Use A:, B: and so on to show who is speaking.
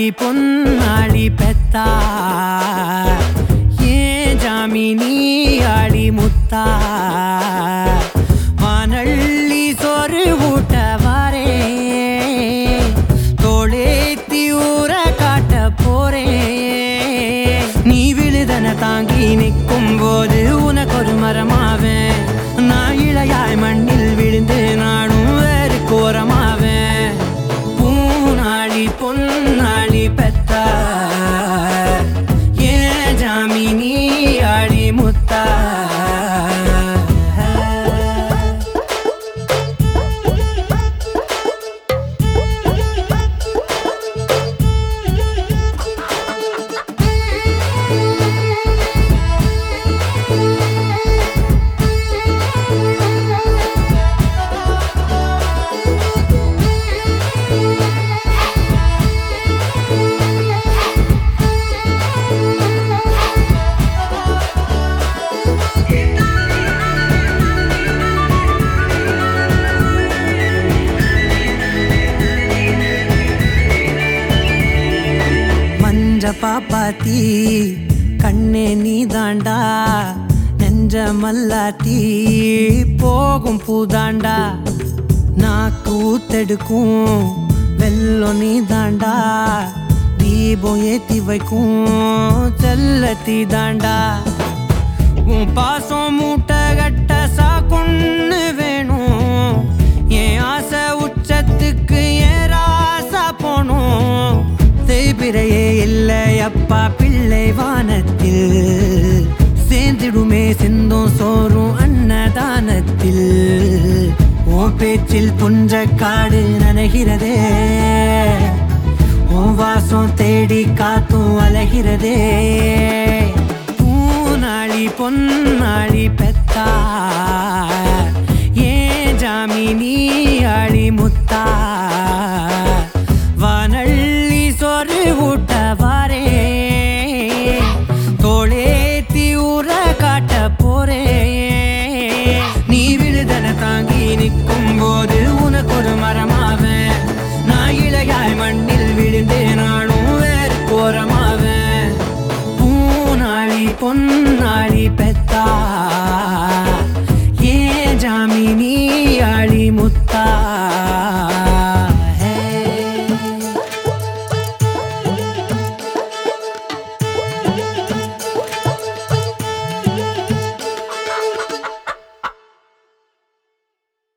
A: பொன்னாளி பெத்தா ஏன் ஜாமினி ஆளி முத்தா வானள்ளி சோறு ஊட்ட வாரே தோளேத்தி ஊற காட்ட போறே நீ விழுதன தாங்கி நிற்கும் போது உனக்கு ஒரு மரமாவேன் நான் இளையாய் மண்ணில் விழுந்து நானும் வேறு கோரமாவேன் பூனாளி பொன்னாளி பெத்த ஏன் ஜாமினி ஆளி முத்தா மஞ்ச பாப்பாத்தி கண்ணே நீ தாண்டா நெஞ்ச மல்லாத்தி போகும் பூதாண்டா நாக்கு ஊத்தெடுக்கும் வெள்ளம் நீ தாண்டா தீபம் ஏத்தி வைக்கும் செல்லத்தி தாண்டா உன் பாசம் மூட்டை கட்ட சாக்குன்னு வேணும் என் ஆசை உச்சத்துக்கு ஏன் ராசா போணும் தேய்பிரையே இல்லை அப்பா பிள்ளை வானத்தில் சேர்ந்திடுமே சிந்தும் சோறும் அன்னதானத்தில் உன் பேச்சில் புஞ்ச காடு நனைகிறதே உன் வாசம் தேடி காத்தும் அலைகிறதே பூனாளி பொன்னாளி பெத்தா ஏன் ஜாமினி ஆளி முத்தா வானள்ளி சோறு ஊட்ட வாரே தோளேத்தி ஊற காட்ட போறே நீ விழுதன தாங்கி நிற்கும் போது உனக்கு ஒரு மரமாவேன் நான் இளையாய் மண்ணில் விழுந்தே நானும் வேறு கோரமாவேன் பூனாளி பொன்னாளி பெத்தா